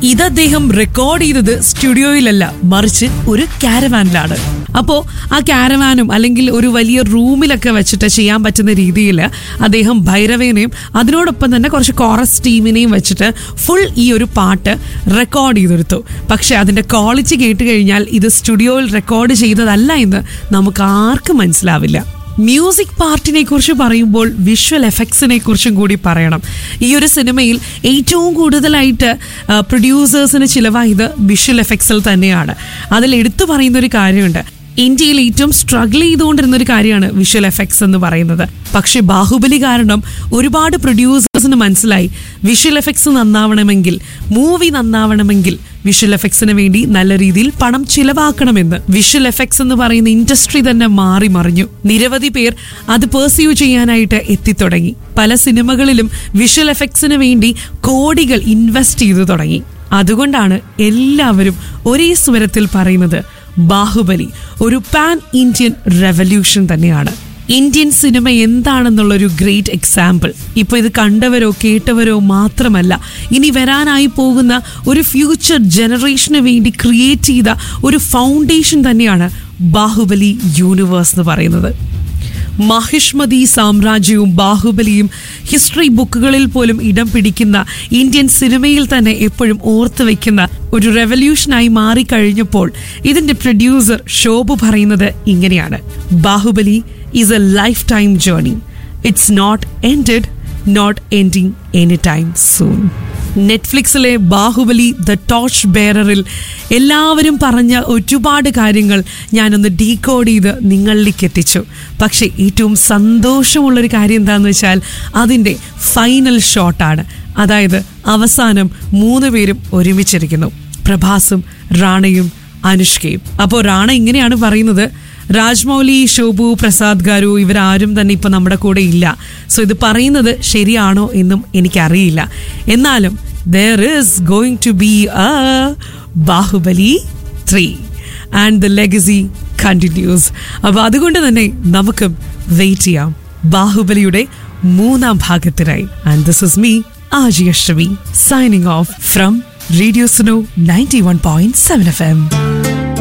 ഇത് അദ്ദേഹം റെക്കോർഡ് ചെയ്തത് സ്റ്റുഡിയോയിലല്ല മറിച്ച് ഒരു കാരവാനിലാണ് അപ്പോൾ ആ കാരവാനും അല്ലെങ്കിൽ ഒരു വലിയ റൂമിലൊക്കെ വെച്ചിട്ട് ചെയ്യാൻ പറ്റുന്ന രീതിയിൽ അദ്ദേഹം ഭൈരവേനെയും അതിനോടൊപ്പം തന്നെ കുറച്ച് കോറസ് ടീമിനെയും വെച്ചിട്ട് ഫുൾ ഈ ഒരു പാട്ട് റെക്കോർഡ് ചെയ്തെടുത്തു പക്ഷെ അതിന്റെ ക്വാളിറ്റി കേട്ട് കഴിഞ്ഞാൽ ഇത് സ്റ്റുഡിയോയിൽ റെക്കോർഡ് ചെയ്തതല്ല എന്ന് നമുക്ക് ആർക്കും മനസ്സിലാവില്ല മ്യൂസിക് പാർട്ടിനെ കുറിച്ച് പറയുമ്പോൾ വിഷ്വൽ എഫക്ട്സിനെ കുറിച്ചും കൂടി പറയണം ഈ ഒരു സിനിമയിൽ ഏറ്റവും കൂടുതലായിട്ട് പ്രൊഡ്യൂസേഴ്സിന് ചിലവായത് വിഷ്വൽ എഫക്ട്സിൽ തന്നെയാണ് അതിൽ എടുത്തു പറയുന്ന ഒരു കാര്യമുണ്ട് ഇന്ത്യയിൽ ഏറ്റവും സ്ട്രഗിൾ ചെയ്തുകൊണ്ടിരുന്ന ഒരു കാര്യമാണ് വിഷ്വൽ എഫക്ട്സ് എന്ന് പറയുന്നത് പക്ഷെ ബാഹുബലി കാരണം ഒരുപാട് പ്രൊഡ്യൂസേഴ്സിന് മനസ്സിലായി വിഷ്വൽ എഫക്ട്സ് നന്നാവണമെങ്കിൽ മൂവി നന്നാവണമെങ്കിൽ വിഷ്വൽ എഫക്ട്സിന് വേണ്ടി നല്ല രീതിയിൽ പണം ചിലവാക്കണമെന്ന് വിഷ്വൽ എഫക്ട്സ് എന്ന് പറയുന്ന ഇൻഡസ്ട്രി തന്നെ മാറി മറിഞ്ഞു നിരവധി പേർ അത് പെർസ്യൂ ചെയ്യാനായിട്ട് എത്തിത്തുടങ്ങി പല സിനിമകളിലും വിഷ്വൽ എഫക്ട്സിന് വേണ്ടി കോടികൾ ഇൻവെസ്റ്റ് ചെയ്തു തുടങ്ങി അതുകൊണ്ടാണ് എല്ലാവരും ഒരേ സ്വരത്തിൽ പറയുന്നത് ബാഹുബലി ഒരു പാൻ ഇന്ത്യൻ റെവല്യൂഷൻ തന്നെയാണ് ഇന്ത്യൻ സിനിമ എന്താണെന്നുള്ളൊരു ഗ്രേറ്റ് എക്സാമ്പിൾ ഇപ്പൊ ഇത് കണ്ടവരോ കേട്ടവരോ മാത്രമല്ല ഇനി വരാനായി പോകുന്ന ഒരു ഫ്യൂച്ചർ ജനറേഷന് വേണ്ടി ക്രിയേറ്റ് ചെയ്ത ഒരു ഫൗണ്ടേഷൻ തന്നെയാണ് ബാഹുബലി യൂണിവേഴ്സ് എന്ന് പറയുന്നത് മഹിഷ്മതി സാമ്രാജ്യവും ബാഹുബലിയും ഹിസ്റ്ററി ബുക്കുകളിൽ പോലും ഇടം പിടിക്കുന്ന ഇന്ത്യൻ സിനിമയിൽ തന്നെ എപ്പോഴും ഓർത്തു വെക്കുന്ന ഒരു റെവല്യൂഷനായി മാറിക്കഴിഞ്ഞപ്പോൾ ഇതിന്റെ പ്രൊഡ്യൂസർ ശോഭു പറയുന്നത് ഇങ്ങനെയാണ് Baahubali is a lifetime journey it's not ended not ending any time soon നെറ്റ്ഫ്ലിക്സിലെ ബാഹുബലി ദ ടോർച്ച് ബെയറിൽ എല്ലാവരും പറഞ്ഞ ഒരുപാട് കാര്യങ്ങൾ ഞാനൊന്ന് ഡീകോഡ് ചെയ്ത് നിങ്ങളിലേക്ക് എത്തിച്ചു പക്ഷേ ഏറ്റവും സന്തോഷമുള്ളൊരു കാര്യം എന്താണെന്ന് വെച്ചാൽ അതിൻ്റെ ഫൈനൽ ഷോട്ടാണ് അതായത് അവസാനം മൂന്ന് പേരും ഒരുമിച്ചിരിക്കുന്നു പ്രഭാസും റാണയും അനുഷ്കയും അപ്പോൾ റാണ ഇങ്ങനെയാണ് പറയുന്നത് രാജ്മൗലി ശോഭു പ്രസാദ് ഗാരു ഇവരാരും തന്നെ ഇപ്പൊ നമ്മുടെ കൂടെ ഇല്ല സോ ഇത് പറയുന്നത് ശരിയാണോ എന്നും എനിക്കറിയില്ല എന്നാലും there is going to be a Baahubali three and the legacy continues അപ്പൊ അതുകൊണ്ട് തന്നെ നമുക്കും വെയിറ്റ് ചെയ്യാം ബാഹുബലിയുടെ മൂന്നാം ഭാഗത്തിനായി and this is me Aji Ashtami signing off from radio Suno ninety one point seven F M